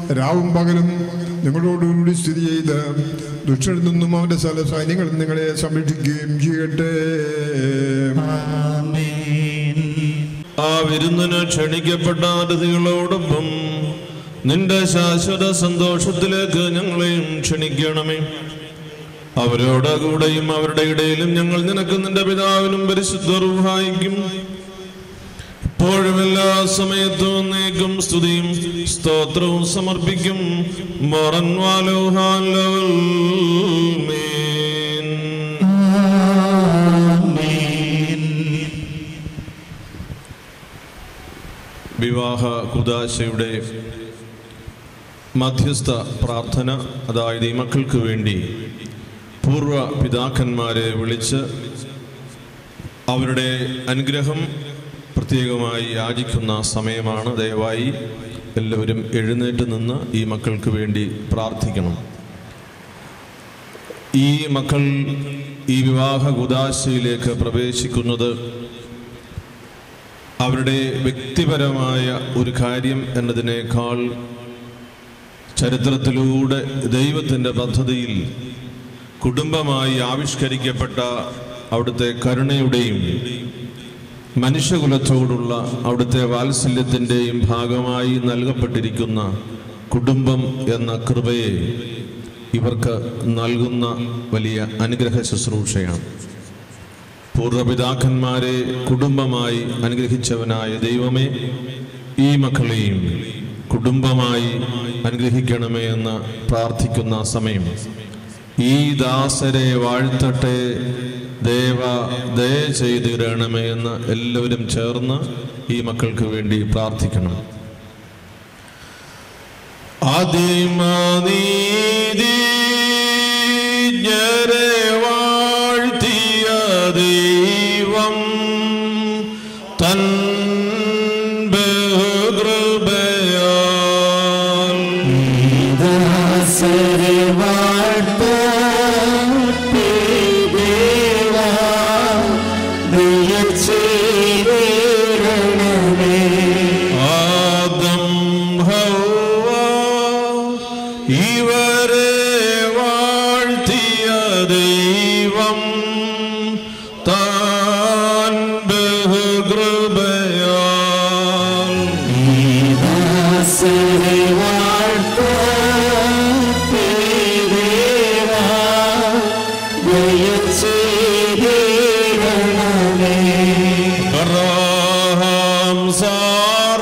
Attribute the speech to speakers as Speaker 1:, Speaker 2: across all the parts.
Speaker 1: രാവും പകലും നിങ്ങളോടുകൂടി സ്ഥിതി ചെയ്ത് ദുഷ്ടനിൽ നിന്നും അവന്റെ സ്ഥല സൈന്യങ്ങളിൽ നിങ്ങളെ സംരക്ഷിക്കുകയും ചെയ്യട്ടെ
Speaker 2: ആമേൻ
Speaker 3: ആ വിരുന്നിന് ക്ഷണിക്കപ്പെട്ട അതിഥികളോടൊപ്പം നിന്റെ ശാശ്വത സന്തോഷത്തിലേക്ക് ഞങ്ങളെയും ക്ഷണിക്കണമേ അവരോട് കൂടെയും അവരുടെ ഇടയിലും ഞങ്ങൾ നിനക്ക് നിന്റെ പിതാവിനും പരിശുദ്ധ റുഹായിക്കും ഇപ്പോഴും എല്ലാ സമയത്തും നീക്കും സ്തുതിയും സ്തോത്രവും സമർപ്പിക്കും മൊറൻ വാലോഹാൻ ലവൽ മീൻ
Speaker 2: ആമേൻ
Speaker 3: വിവാഹ കുദാശയുടെ മധ്യസ്ഥ പ്രാർത്ഥന അതായത് ഈ മക്കൾക്ക് വേണ്ടി പൂർവ്വ പിതാക്കന്മാരെ വിളിച്ച് അവരുടെ അനുഗ്രഹം പ്രത്യേകമായി യാചിക്കുന്ന സമയമാണ് ദയവായി എല്ലാവരും എഴുന്നേറ്റ് നിന്ന് ഈ മക്കൾക്ക് വേണ്ടി പ്രാർത്ഥിക്കണം ഈ മക്കൾ ഈ വിവാഹ കുദാശയിലേക്ക് പ്രവേശിക്കുന്നത് അവരുടെ വ്യക്തിപരമായ ഒരു കാര്യം എന്നതിനേക്കാൾ ചരിത്രത്തിലൂടെ ദൈവത്തിൻ്റെ പദ്ധതിയിൽ കുടുംബമായി ആവിഷ്കരിക്കപ്പെട്ട അവിടുത്തെ കരുണയുടെയും മനുഷ്യകുലത്തോടുള്ള അവിടുത്തെ വാത്സല്യത്തിൻ്റെയും ഭാഗമായി നൽകപ്പെട്ടിരിക്കുന്ന കുടുംബം എന്ന കൃപയെ ഇവർക്ക് നൽകുന്ന വലിയ അനുഗ്രഹ ശുശ്രൂഷയാണ് പൂർവ്വപിതാക്കന്മാരെ കുടുംബമായി അനുഗ്രഹിച്ചവനായ ദൈവമേ ഈ മക്കളെയും കുടുംബമായി അനുഗ്രഹിക്കണമേ എന്ന് പ്രാർത്ഥിക്കുന്ന സമയം ഈ ദാസരെ വാഴ്ത്തട്ടെ ദേവ ദയ ചെയ്തിടണമേ എന്ന് എല്ലാവരും ചേർന്ന് ഈ മക്കൾക്ക് വേണ്ടി പ്രാർത്ഥിക്കണം അതിമനീതിജ്ഞരെ വാഴ്ത്തിയ ദൈവം തൻ ബഹുകൃപയാൽ
Speaker 2: ദാസരെ വാഴ്ത്തട്ടെ ദേവാ, ദയചെയ്തിടണമേ.
Speaker 3: ആദം ഹൗവ ഇവരെ വാഴ്ത്തിയ ദൈവം താൻ ബഹുകൃപയാൽ
Speaker 2: ദാസരെ വാഴ്ത്തട്ടെ ദേവാ, ദയചെയ്തിടണമേ.
Speaker 3: അബ്രഹാം സാറ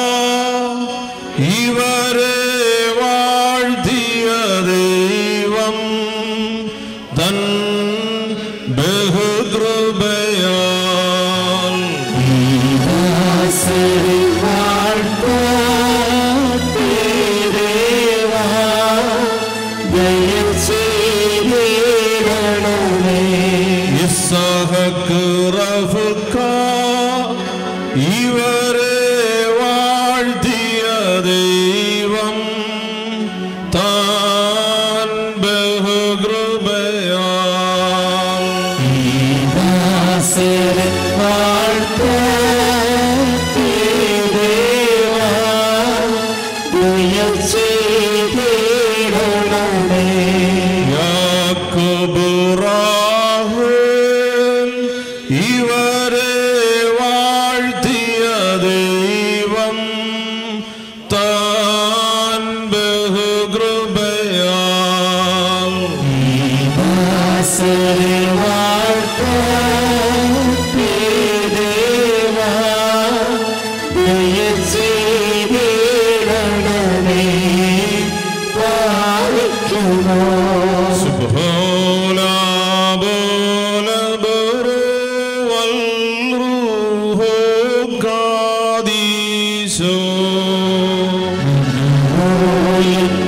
Speaker 3: ഇവരെ വാഴ്ത്തിയ ദൈവം തൻ ബഹുകൃപയാൽ
Speaker 2: ദാസരെ വാഴ്ത്തട്ടെ ദേവാ, ദയചെയ്തിടണമേ.
Speaker 3: ഇസ്ഹാക്ക് റഫ്ക ഇവരെ വാഴ്ത്തിയ ദൈവം താൻ ബഹുകൃപയാൽ
Speaker 2: ദാസരെ വാഴ്ത്തട്ടെ ദേവാ, ദയചെയ്തിടണമേ.
Speaker 3: യാക്കോബ് റാഹേൽ ഇവരെ വാഴ്ത്തിയ ദൈവം താൻ ബഹുകൃപയാൽ
Speaker 2: ദാസരെ വാഴ്ത്തട്ടെ ദേവാ, ദയചെയ്തിടണമേ. പാലിക്കുമോ
Speaker 3: സുബ്ഹാനാ ബോല ബറു വൽ റൂഹു ഖാദീശോ
Speaker 2: ഓ